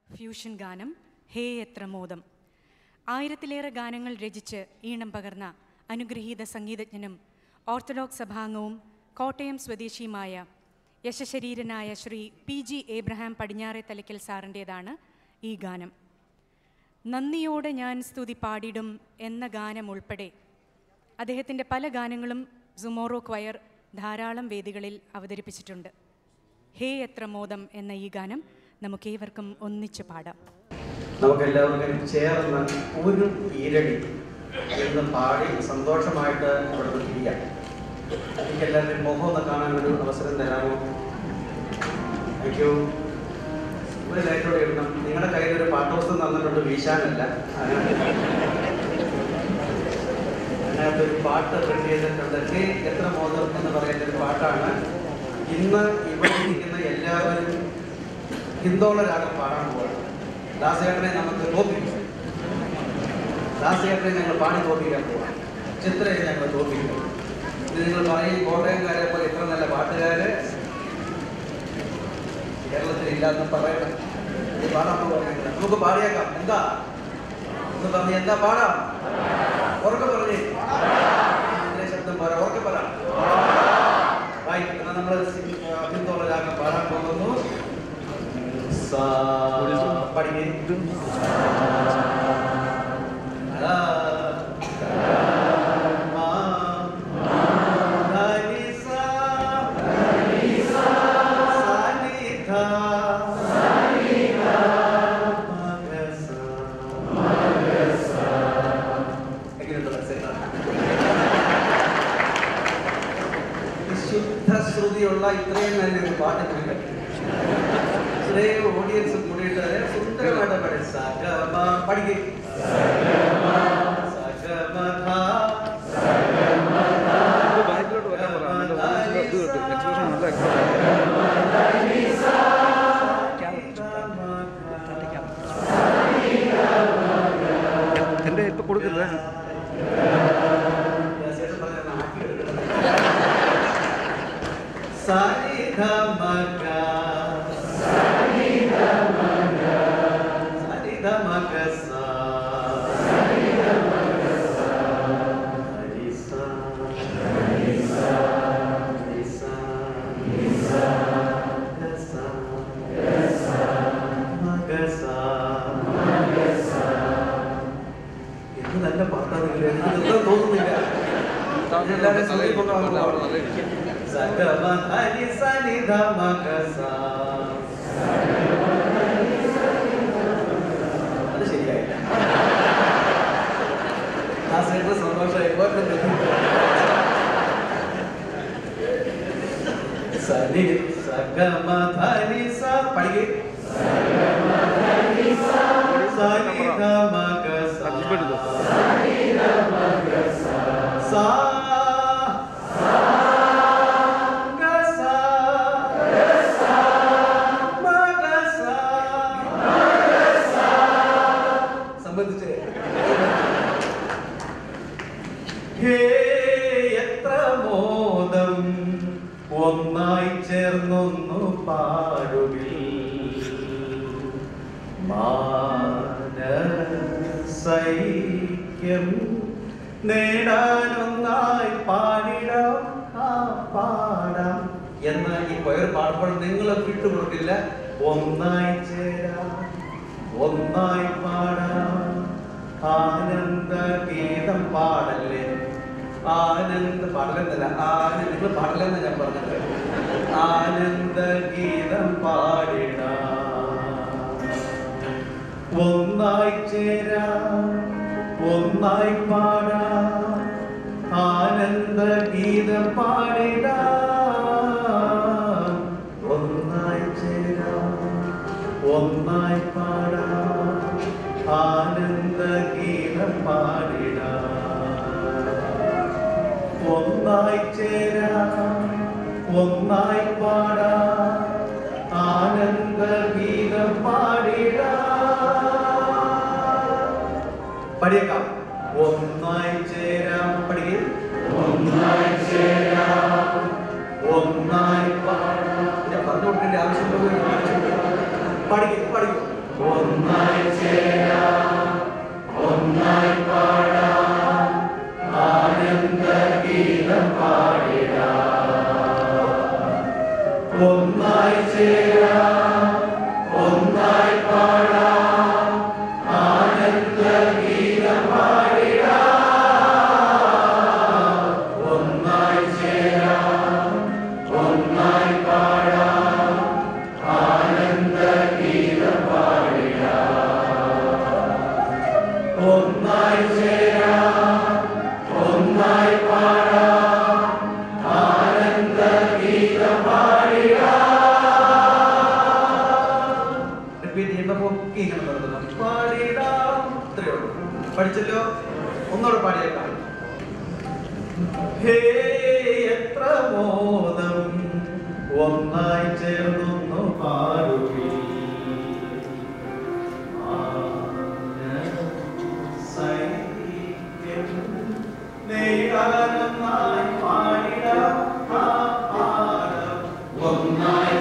Fusion ഗാനം ഹേ എത്ര മോദം ആയിരത്തിലേറെ ഗാനങ്ങൾ രചിച്ച് ഈണം പകർന്ന അനുഗ്രഹീത സംഗീതജ്ഞനും ഓർത്തഡോക്സ് സഭാംഗവും കോട്ടയം സ്വദേശിയുമായ യശശരീരനായ ശ്രീ പി ജി ഏബ്രഹാം പടിഞ്ഞാറെ തലയ്ക്കൽ സാറിൻ്റേതാണ് ഈ ഗാനം നന്ദിയോടെ ഞാൻ സ്തുതി പാടിടും എന്ന ഗാനം ഉൾപ്പെടെ അദ്ദേഹത്തിൻ്റെ പല ഗാനങ്ങളും സുമോറോ ക്വയർ ധാരാളം വേദികളിൽ അവതരിപ്പിച്ചിട്ടുണ്ട് ഹേ എത്ര മോദം എന്ന ഈ ഗാനം നമുക്കേവർക്കും ഒന്നിച്ച് പാടാം നമുക്കെല്ലാവർക്കും ചേർന്ന് ഒരു ഈരടി എന്ന് പാടി സന്തോഷമായിട്ട് ഇവിടുന്ന് പിരിയാം എനിക്ക് എല്ലാവരുടെയും മുഖം ഒന്ന് കാണാൻ ഒരു അവസരം തരാമോ താങ്ക് യു ഒരു ലൈറ്റോടെ ഇടണം നിങ്ങളുടെ കയ്യിൽ ഒരു പാട്ടോസ്തം തന്നിട്ടുണ്ട് വീശാനല്ല അതിനകത്ത് അതിനകത്ത് ഒരു പാട്ട് പ്രിന്റ് ചെയ്തിട്ടുണ്ട് ഹേ എത്ര മോദം എന്ന് പറയുന്ന ഒരു പാട്ടാണ് ഇന്ന് ഇവിടെ ഇരിക്കുന്ന എല്ലാവരും ഹിന്ദോള രാഗം പാടാൻ പോവാണ് ദാസേട്ടനെ നമുക്ക് തോപ്പിക്കും ദാസേട്ടനെ ഞങ്ങൾ പാടി തോപ്പിക്കാൻ പോവാം ചിത്രയെ ഞങ്ങൾ തോപ്പിക്കും ഇത് നിങ്ങൾ പറയും കോട്ടയംകാരെ പോലെ ഇത്ര നല്ല പാട്ടുകാര് കേരളത്തിൽ ഇല്ലാന്ന് പറയണം ഇത് പാടാൻ പോവാം ഞങ്ങൾ. നമുക്ക് പാടിയേക്കാം എന്താ ഒന്ന് പറഞ്ഞ് എന്താ പാടാം ഉറക്കെ പറഞ്ഞേ ഇതിന്റെ ശബ്ദം പറ ഉറക്കെ പറ റൈറ്റ് എന്നാൽ നമ്മൾ ഹിന്ദോള രാഗം പാടാൻ പോകുന്നു സാ പഠിക്കേ ലാ മാ ധനി സാ സാനി ധാ മഗ സാ എങ്ങനെയുണ്ട് മനസ്സിലാ ശുദ്ധ ശ്രുതിയുള്ള ഇത്രയും നല്ലൊരു പാട്ട് കേൾക്കാൻ ഇത്രയും ഓഡിയൻസ് കൂടിയിട്ട് സുന്ദരമായിട്ട് പഠിച്ച സഗമ പഠിക്കും ബാക്കിലോട്ട് വരാൻ പറ എന്നിട്ട് ഓഫീസിൽ ഇത് കിട്ടും എക്സ്പ്രഷൻ നല്ല എൻ്റെ ഇപ്പൊ കൊടുക്കില്ല എന്ത് നല്ല പാട്ടാണ് ഇത്. എനിക്ക് നിർത്താൻ തോന്നുന്നില്ല എല്ലാവരും സമയം കൊണ്ടുപോകാൻ പോവാണ്. സഗമ ഹരി സനി ധ മഗ സ. അത് ശരിയായില്ല ആ സൈഡിൽ സന്തോഷമായി സനി സഗമ ധനി സ പഠിക്കേ സനി ധ മഗ സ. അജിപ്പെടുത്തു സാ ഗ സാ മ ഗ സാ സംബന്ധിച്ച് ഹേ എത്ര മോദം ഒന്നായി ചേർന്നൊന്നു പാടുകിൽ മാനസൈക്യം നേടാനൊന്നായി പാടിടാം ആ പാടാം എന്ന ഈ കൊയർ പാടുമ്പോൾ നിങ്ങൾ വിട്ടുകൊടുക്കില്ല ഒന്നായി ചേരാം ഒന്നായി പാടാം ആനന്ദ ഗീതം പാടല്ലേ ആനന്ദ പാടലെന്നല്ല ആനന്ദ നിങ്ങൾ പാടലെന്ന് ഞാൻ പറഞ്ഞത് ആനന്ദ ഗീതം പാടിടാം ഒന്നായി ചേരാം ഒന്നായി പാടാം ആനന്ദ ഗീതം പാടിടാം ഒന്നായി ചേരാം ഒന്നായി പാടാം ആനന്ദ ഗീതം പാടിടാം ഒന്നായി ചേരാം ഒന്നായി പാടാം ആനന്ദ ഗീതം പാടിടാം പഠിയേക്കാം ഒന്നായി ചേരാം പഠിക്കേ ഒന്നായി ചേരാം ഒന്നായി പാടാം ഞാൻ പറഞ്ഞു കൊടുക്കേണ്ട ആവശ്യം പഠിക്കും പഠിക്കും റിപ്പീറ്റ് ചെയ്യുമ്പോ പൊക്കി ഇങ്ങനെ നിർത്തണം പാടിടാം ഇത്രയേ ഉള്ളൂ പഠിച്ചല്ലോ ഒന്നുകൂടെ പാടിയേക്കാം ഹേ എത്ര മോദം ഒന്നായി ചേർന്നൊന്നു പാടുകി നെയ്യാനൊന്നായി പാടിടാം ആ പാടം ഒന്നായി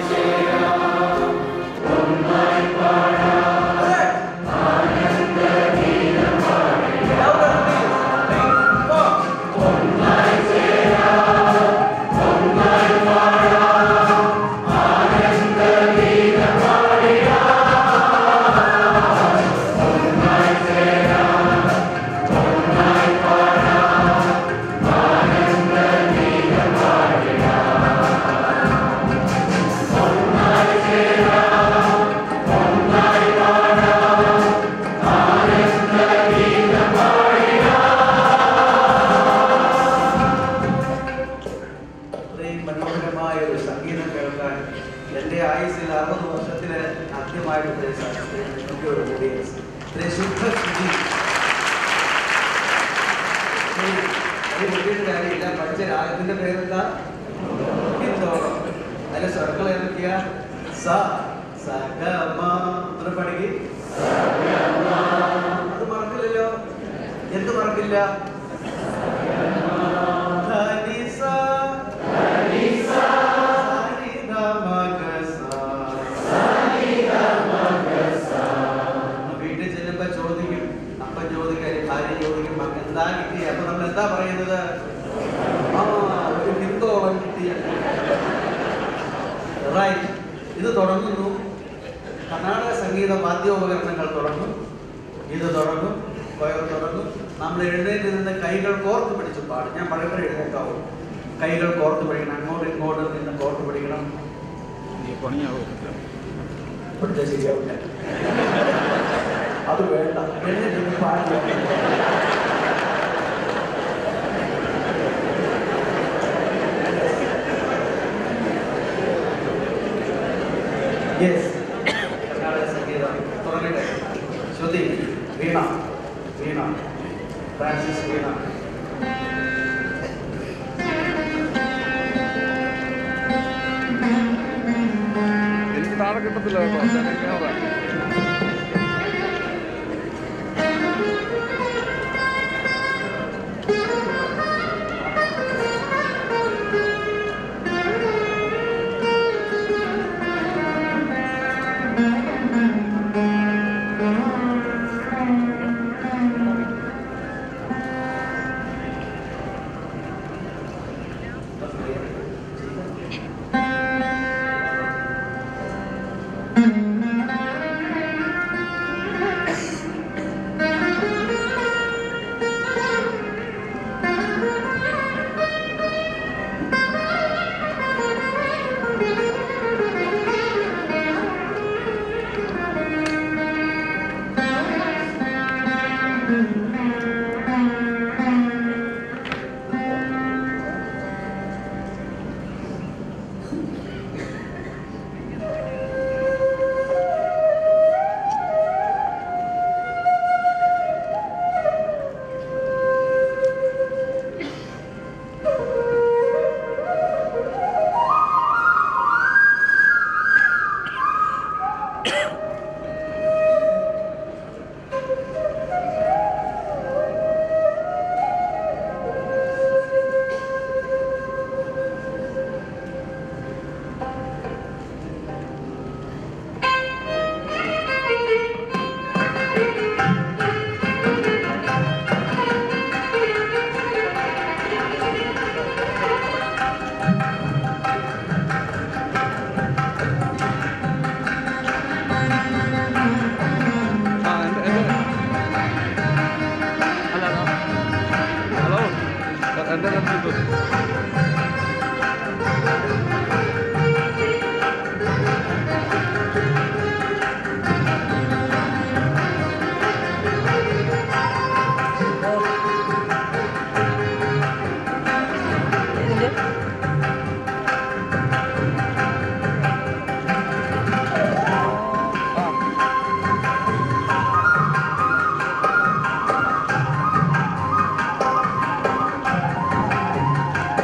ഇത്രയും മനോഹരമായ ഒരു സംഗീതം കേൾക്കാൻ എൻ്റെ ആയുസ്സിൽ അറുപത് വർഷത്തിന് ആദ്യമായിട്ട് ഇത്രയും സാധിച്ചത് നിങ്ങൾക്ക് ഒരു കൂടി ഇത്രയും ശുദ്ധ ശുദ്ധി അത് കുട്ടിയുടെ കാര്യമില്ല പഠിച്ച രാഗത്തിന്റെ പേരെന്താ ഹിന്ദോളം അതിലെ സർക്കിൾ ഏതൊക്കെയാ സ സ ഗ മ ഇത്ര പഠിക്ക് അത് മറക്കില്ലല്ലോ എന്ത് മറക്കില്ല ധനി സ വീട്ടിൽ ചെല്ലുമ്പോ ചോദിക്കും അപ്പൻ ചോദിക്കും ഭാര്യ ചോദിക്കും "മകൻ എന്താ കിട്ടി അപ്പൊ നമ്മൾ എന്താ പറയുന്നത് ആ ഒരു ഹിന്ദോളം കിട്ടിയ റൈറ്റ് ഇത് തുടങ്ങുന്നു കർണാടക സംഗീത വാദ്യോപകരണങ്ങൾ തുടങ്ങും ഇത് തുടങ്ങും കൊയർ തുടങ്ങും നമ്മൾ എഴുന്നേറ്റ് നിന്ന് കൈകൾ കോർത്ത് പിടിച്ച് പാടും ഞാൻ പറയുമ്പോൾ എഴുന്നേക്കാവും കൈകൾ കോർത്ത് പിടിക്കണം അങ്ങോട്ടും ഇങ്ങോട്ടും നിന്ന് കോർത്ത് പിടിക്കണം നീ പണിയാവും ഇവിടുത്തെ ശരിയാവില്ല അത് വേണ്ട എഴുന്നേറ്റ് നിന്ന് പാടില്ല യെസ് കർണാടക സംഗീതം തുടങ്ങട്ടെ ശ്രുതി വീണ വീണ ഫ്രാൻസിസ് വീണ എനിക്ക് താഴെ കിട്ടത്തില്ല കേട്ടോ ഞാൻ ഇങ്ങനെ Thank ആ എൻ്റെ എൻ്റെ അല്ല അല്ല. ഹലോ എൻ്റെ നെറ്റ് ആ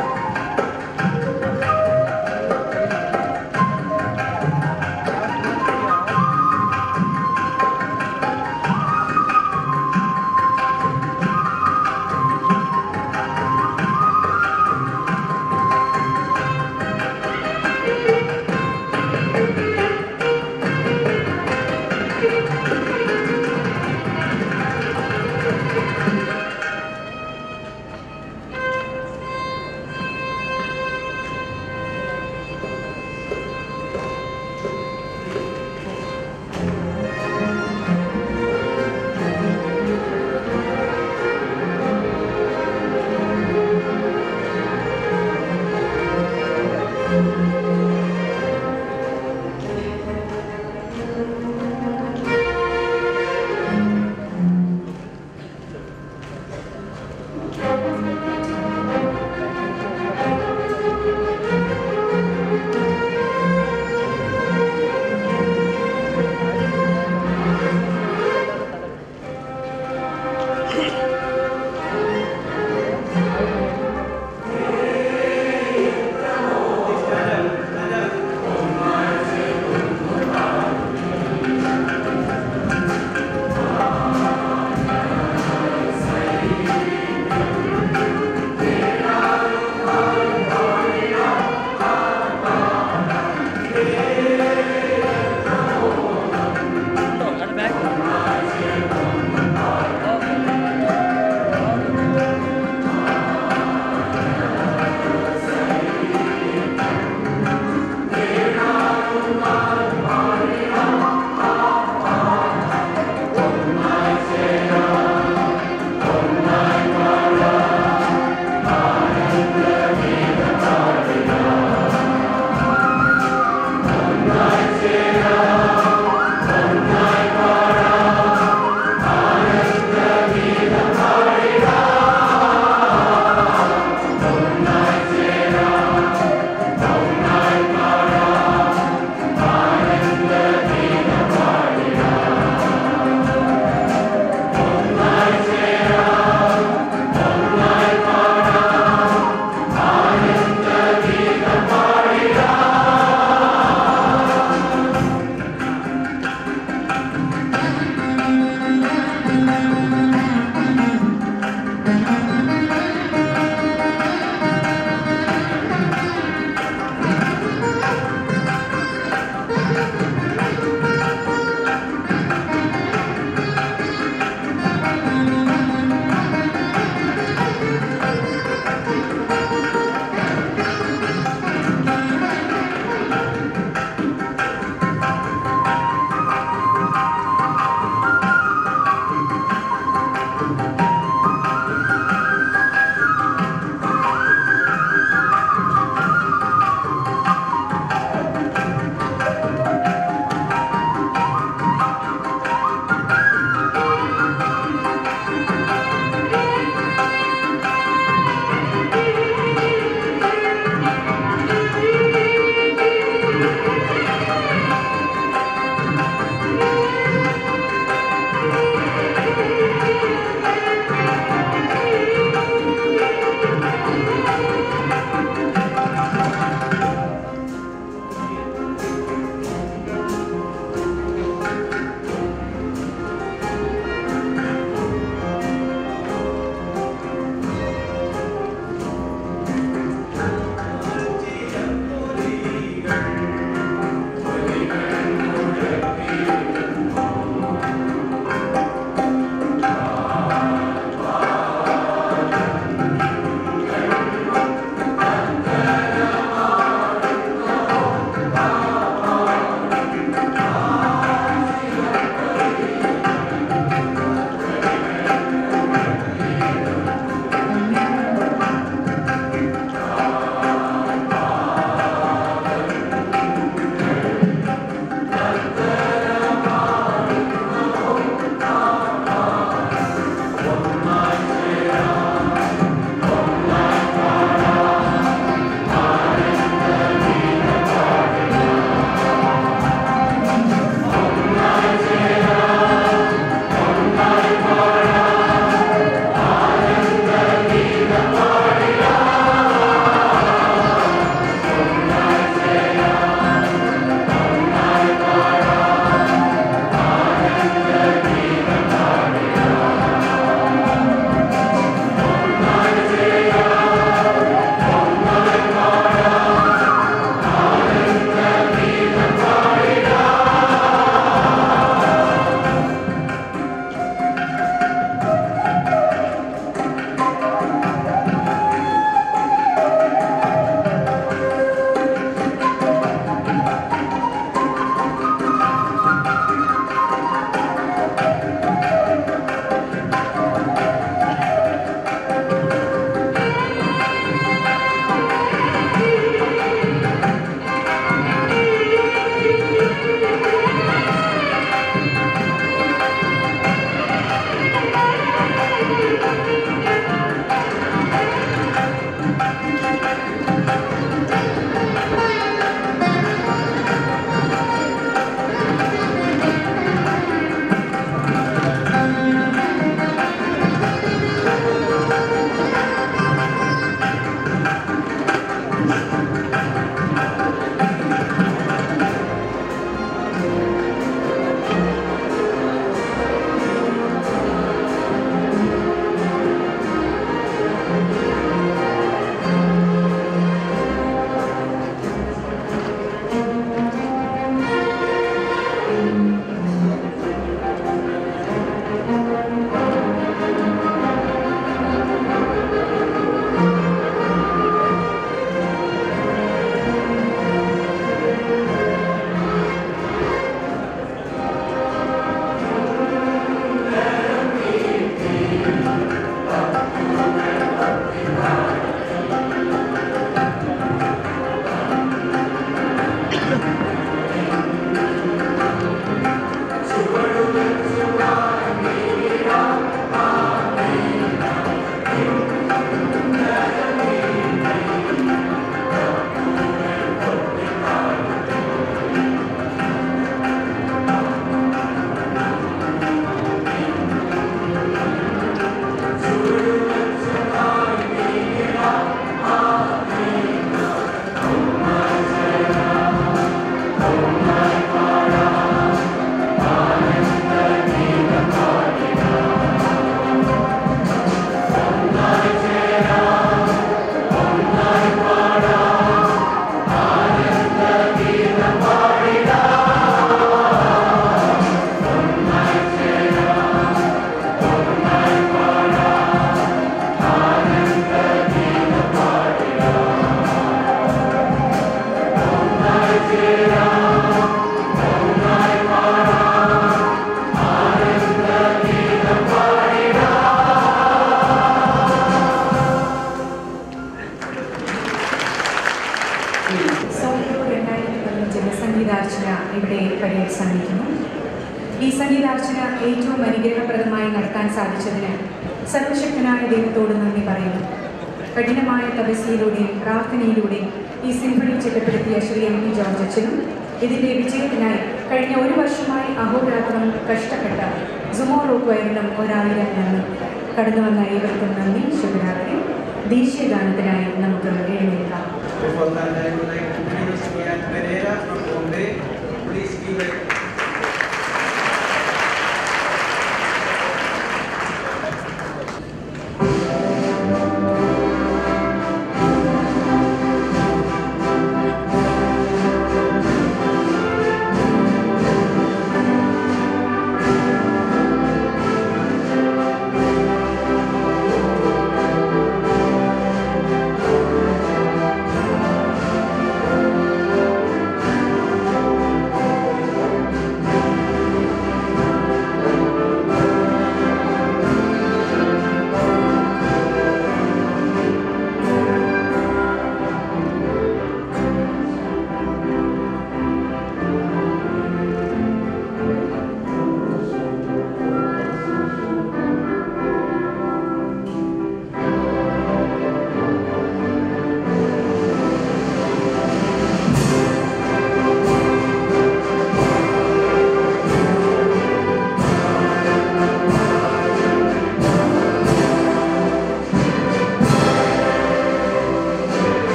ഈ സംഗീതാർച്ചന ഏറ്റവും അനുഗ്രഹപ്രദമായി നടത്താൻ സാധിച്ചതിന് സർവശക്തനായ ദൈവത്തോട് നന്ദി പറയുന്നു കഠിനമായ തപസ്യയിലൂടെയും പ്രാർത്ഥനയിലൂടെയും ഈ സിംഫണി ചിട്ടപ്പെടുത്തിയ ശ്രീ എം പി ജോർജ് അച്ഛനും ഇതിന്റെ വിജയത്തിനായി കഴിഞ്ഞ ഒരു വർഷമായി അഹോരാത്രം കഷ്ടപ്പെട്ട സുമോറോ ക്വയറിനും ഒരായിരം നന്ദി കടന്നു വന്ന ഏവർക്കും നന്ദി ശുഭരാത്രി ദേശീയ ഗാനത്തിനായി നമുക്ക് എഴുന്നേൽക്കാം Before that, I would like to introduce Ian Pereira from Bombay. Please give a